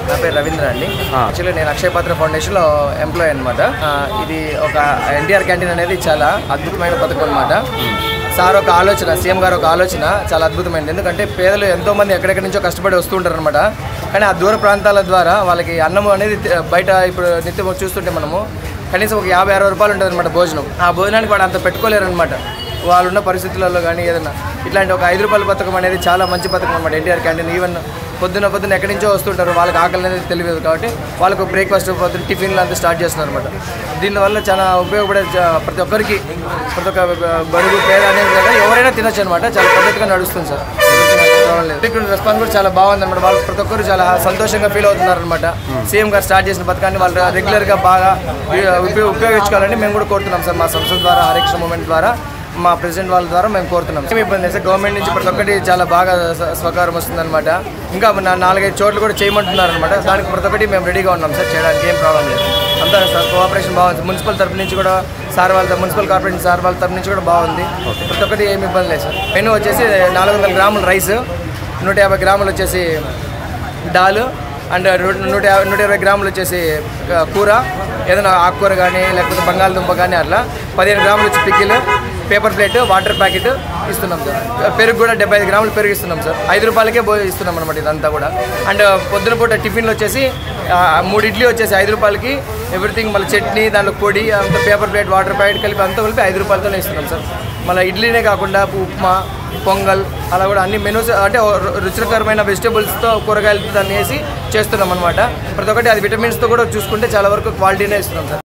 నా పేరు రవీంద్ర అండి ఆ. యాక్చువల్లీ నేను అక్షయ పాత్ర ఫౌండేషన్లో ఎంప్లాయ్ అనమాట ఇది ఒక ఎన్టీఆర్ క్యాంటీన్ అనేది చాలా అద్భుతమైన పథకం అనమాట సార్ ఒక ఆలోచన సీఎం గారు ఒక ఆలోచన చాలా అద్భుతమైనది ఎందుకంటే పేదలు ఎంతో మంది ఎక్కడెక్కడి నుంచో కష్టపడి వస్తుంటారు అనమాట కానీ ఆ దూర ప్రాంతాల ద్వారా వాళ్ళకి అన్నం అనేది తి- బయట ఇప్పుడు నిత్యం చూస్తుంటే మనము కనీసం ఒక యాభై అరవై రూపాయలు ఉంటుంది అనమాట భోజనం ఆ భోజనానికి వాడు అంత పెట్టుకోలేరు అనమాట వాళ్ళు ఉన్న పరిస్థితులలో కానీ ఏదైనా ఇట్లాంటి ఒక ఐదు రూపాయల పథకం అనేది చాలా మంచి పథకం అనమాట ఎన్టీఆర్ క్యాంటీన్ ఈవెన్ పొద్దున పొద్దున ఎక్కడి నుంచో వస్తుంటారు వాళ్ళకి ఆకలి అనేది తెలియదు కాబట్టి వాళ్ళకు బ్రేక్ఫాస్ట్ పొద్దున టిఫిన్లు అంతా స్టార్ట్ చేస్తున్నారు అనమాట దీనివల్ల చాలా ఉపయోగపడే చ- ప్రతి ఒక్కరికి ప్రతి ఒక్క బడుగు పేద అనేది లేదా ఎవరైనా తినొచ్చు అనమాట చాలా పద్ధతిగా నడుస్తుంది సార్ రెస్పాన్స్ కూడా చాలా బాగుంది అనమాట వాళ్ళు ప్రతి ఒక్కరు చాలా సంతోషంగా ఫీల్ అవుతున్నారు అనమాట సీఎం గారు స్టార్ట్ చేసిన పథకాన్ని వాళ్ళు రెగ్యులర్గా బాగా ఉపయోగ- ఉపయోగించుకోవాలని మేము కూడా కోరుతున్నాం సార్ మా సంస్థ ద్వారా హరికృష్ణ మూమెంట్ ద్వారా మా ప్రెసిడెంట్ వాళ్ళ ద్వారా మేము కోరుతున్నాం ఏమి ఇబ్బంది సార్ గవర్నమెంట్ నుంచి ప్రతి ఒక్కటి చాలా బాగా స- స్వకారం వస్తుందన్నమాట ఇంకా నా- నాలుగైదు చోట్ల కూడా చేయమంటున్నారు అనమాట దానికి ప్రతి ఒక్కటి మేము రెడీగా ఉన్నాం సార్ చేయడానికి ఏం ప్రాబ్లం లేదు అంతా సార్ కోఆపరేషన్ బాగుంది మున్సిపల్ తరపు నుంచి కూడా సార్ వాళ్ళ మున్సిపల్ కార్పొరేషన్ సార్ వాళ్ళ తరపు నుంచి కూడా బాగుంది ప్రతి ఒక్కటి ఏమి ఇబ్బంది లేదు సార్ మెనూ వచ్చేసి నాలుగు వందల గ్రాముల రైస్ నూట యాభై గ్రాములు వచ్చేసి దాల్ అండ్ నూ- నూట యాభై నూట ఇరవై గ్రాములు వచ్చేసి ఆ, కూర ఏదైనా ఆకుకూర కానీ లేకపోతే బంగాళదుంప కానీ అట్లా పదిహేను గ్రాములు వచ్చి పిక్కిలు పేపర్ ప్లేట్ వాటర్ ప్యాకెట్ ఇస్తున్నాం సార్ పెరుగు కూడా డెబ్బై ఐదు గ్రాములు పెరుగు ఇస్తున్నాం సార్ ఐదు రూపాయలకే భో ఇస్తున్నాం అనమాట ఇదంతా కూడా అండ్ పొద్దున పూట టిఫిన్లు వచ్చేసి ఆ, మూడు ఇడ్లీ వచ్చేసి ఐదు రూపాయలకి ఎవ్రీథింగ్ మళ్ళీ చట్నీ దాంట్లో పొడి అంత పేపర్ ప్లేట్ వాటర్ ప్యాకెట్ కలిపి అంతా కలిపి ఐదు రూపాయలతోనే ఇస్తున్నాం సార్ మళ్ళీ ఇడ్లీనే కాకుండా ఉప్మా పొంగల్ అలా కూడా అన్ని మెనూస్ అంటే రు- రుచికరమైన వెజిటబుల్స్తో కూరగాయలతో దాన్ని వేసి చేస్తున్నాం అనమాట ప్రతి ఒక్కటి అది విటమిన్స్తో కూడా చూసుకుంటే చాలా వరకు క్వాలిటీనే ఇస్తున్నాం సార్